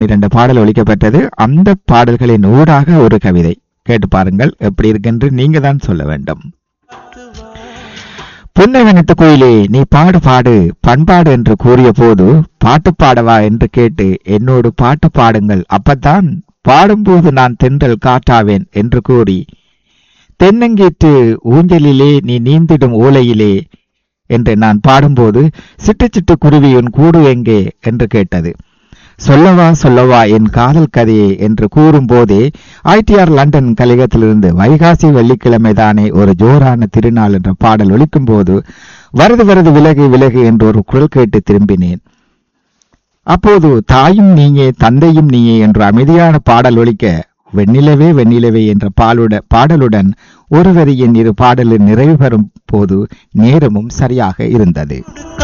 இரண்டு பாடல் ஒலிக்கப்பட்டது அந்த பாடல்களின் ஊடாக ஒரு கவிதை கேட்டு பாருங்கள் எப்படி இருக்குன்று நீங்க தான் சொல்ல வேண்டும் புன்னவனத்து கோயிலே நீ பாடு பாடு பண்பாடு என்று கூறிய போது பாட்டு பாடவா என்று கேட்டு என்னோடு பாட்டு பாடுங்கள் அப்பத்தான் பாடும்போது நான் தென்றல் காட்டாவேன் என்று கூறி தென்னங்கீற்று ஊஞ்சலிலே நீ நீந்திடும் ஓலையிலே என்று நான் பாடும்போது சிட்டு சிட்டு குருவி உன் கூடு எங்கே என்று கேட்டது சொல்லவா சொல்லவா என் காதல் கதையே என்று கூறும்போதே ஐடிஆர் லண்டன் கலிகத்திலிருந்து வைகாசி வெள்ளிக்கிழமை தானே ஒரு ஜோரான திருநாள் என்ற பாடல் ஒலிக்கும் போது வருது வருது விலகு விலகு என்று ஒரு குரல் கேட்டு திரும்பினேன் அப்போது தாயும் நீயே தந்தையும் நீயே என்ற அமைதியான பாடல் ஒலிக்க வெண்ணிலவே வெண்ணிலவே என்ற பாலுட பாடலுடன் ஒரு வரியின் இரு பாடலில் நிறைவு பெறும் போது நேரமும் சரியாக இருந்தது